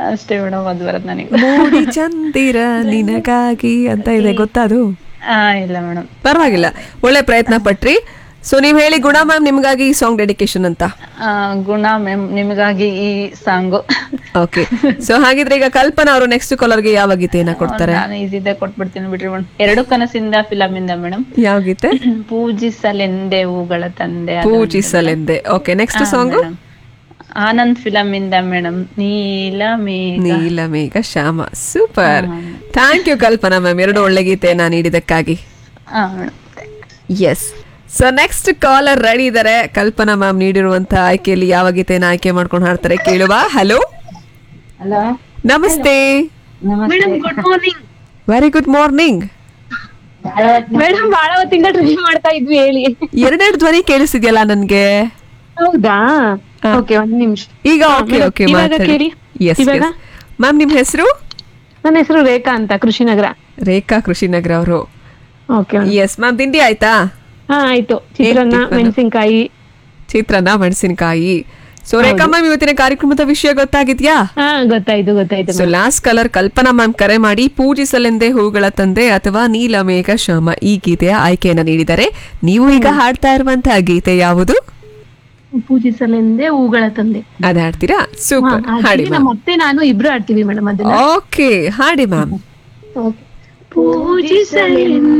ಅಷ್ಟೇ ಮೇಡಮ್ ಅದು ಬರತ್ ನನಗೆ ಮೂಡಿ ಚಂದಿರ ನಿನಗಾಗಿ ಅಂತ ಇದೆ ಗೊತ್ತಾದು ಆ ಇಲ್ಲ ಮೇಡಮ್ ಪರವಾಗಿಲ್ಲ ಒಳ್ಳೆ ಪ್ರಯತ್ನ ಪಟ್ರಿ ಸೊ ನೀವ್ ಹೇಳಿ ಗುಣ ಮ್ಯಾಮ್ ನಿಮ್ಗಾಗಿ ಈ ಸಾಂಗ್ ಡೆಡಿಕೇಶನ್ ಅಂತ ಗುಣ ಮ್ಯಾಮ್ ನಿಮಗಾಗಿ ಈ ಸಾಂಗು ಓಕೆ ಸೊ ಹಾಗಿದ್ರೆ ಈಗ ಕಲ್ಪನಾ ಅವರು ನೆಕ್ಸ್ಟ್ ಕಾಲರ್ಗೆ ಯಾವ ಗೀತೆಯನ್ನ ಕೊಡ್ತಾರೆ ನಾನು ಈಸಿದೆ ಕೊಟ್ಬಿಡ್ತೀನಿ ಬಿಡ್ರಿ ಮೇಡಮ್ ಎರಡು ಕನಸಿಂದ ಫಿಲಮ್ ಇಂದ ಮೇಡಮ್ ಯಾವ ಗೀತೆ ಪೂಜಿಸಲೆಂದೆ ಹೂಗಳ ತಂದೆ ಅದು ಪೂಜಿಸಲೆಂದೆ okay next song madam. Anand film ಇಂದ ಮೇಡಮ್ ನೀಲ ಮೇಘ ನೀಲ ಮೇಘ ಶ್ಯಾಮ super thank you Kalpana ma'am ಎರಡು ಒಳ್ಳೆ ಗೀತೆಯನ್ನ ನೀಡಿದಕ್ಕಾಗಿ ಹಾ madam yes so next caller ready ಇದ್ದಾರೆ ಕಲ್ಪನಾ ಮ್ಯಾಮ್ ನೀಡಿರುವಂತ ಆಯ್ಕೆಯಲ್ಲಿ ಯಾವ ಗೀತೆಯನ್ನ ಆಯ್ಕೆ ಮಾಡ್ಕೊಂಡು ಹಾಡ್ತಾರೆ ಕೇಳುವ ಹಲೋ ಹಲೋ ನಮಸ್ತೆ madam good morning very good morning madam ಬಹಳ ಹೊತ್ತಿಂದ ಟ್ರೈ ಮಾಡ್ತಾ ಇದ್ವಿ ಹೇಳಿ ಎರಡೆರಡು ಧ್ವನಿ ಕೇಳಿಸಿದ್ಯಲ್ಲ ನನ್ಗೆ ಹೌದಾ ಓಕೆ ಒಂದ್ ನಿಮಿಷ ಈಗ ಓಕೆ ಓಕೆ ಇವಾಗ ಕೇಳಿ. ಎಸ್ ಮ್ಯಾಮ್ ನಿಮ್ ಹೆಸರು ನನ್ನ ಹೆಸರು ರೇಖಾ ಅಂತ ಕೃಷಿನಗರ ರೇಖಾ ಕೃಷಿನಗರ ಅವರು ಓಕೆ ಎಸ್ ಮ್ಯಾಮ್ ತಿಂಡಿ ಆಯ್ತಾ ಹಾ ಆಯ್ತು ಚಿತ್ರಾನ್ನ tiffin? ಮೆಣಸಿನ್ಕಾಯಿ ಚಿತ್ರಾನ್ನ ಮೆಣಸಿನಕಾಯಿ ಸೊ ರೇಖಾ ಮ್ಯಾಮ್ ಇವತ್ತಿನ ಕಾರ್ಯಕ್ರಮದ ವಿಷಯ ಗೊತ್ತಾಗಿದ್ಯಾ ಹಾ ಗೊತ್ತಾಯ್ತು ಗೊತ್ತಾಯ್ತು so last caller Kalpana ma'am ಕರೆ ಮಾಡಿ ಪೂಜಿಸಲೆಂದೇ ಹೂಗಳ ತಂದೆ ಅಥವಾ ನೀಲಮೇಘ ಶ್ಯಾಮ ಈ ಗೀತೆಯ ಆಯ್ಕೆಯನ್ನ ನೀಡಿದರೆ ನೀವು ಈಗ ಹಾಡ್ತಾ ಇರುವಂತಹ ಗೀತೆ ಯಾವುದು ಪೂಜಿಸಲೆಂದೇ ಹೂಗಳ ತಂದೆ ಅದ್ ಹಾಡ್ತೀರಾ ಸೂಪರ್ ಹಾಡಿ ನಮ್ಮ ಮತ್ತೆ ನಾನು ಇಬ್ರು ಆಡ್ತೀವಿ ಮೇಡಮ್ ಅದನ್ನ ಓಕೆ ಹಾಡಿ ಮ್ಯಾಮ್ ಪೂಜಿಸಲೆಂದೇ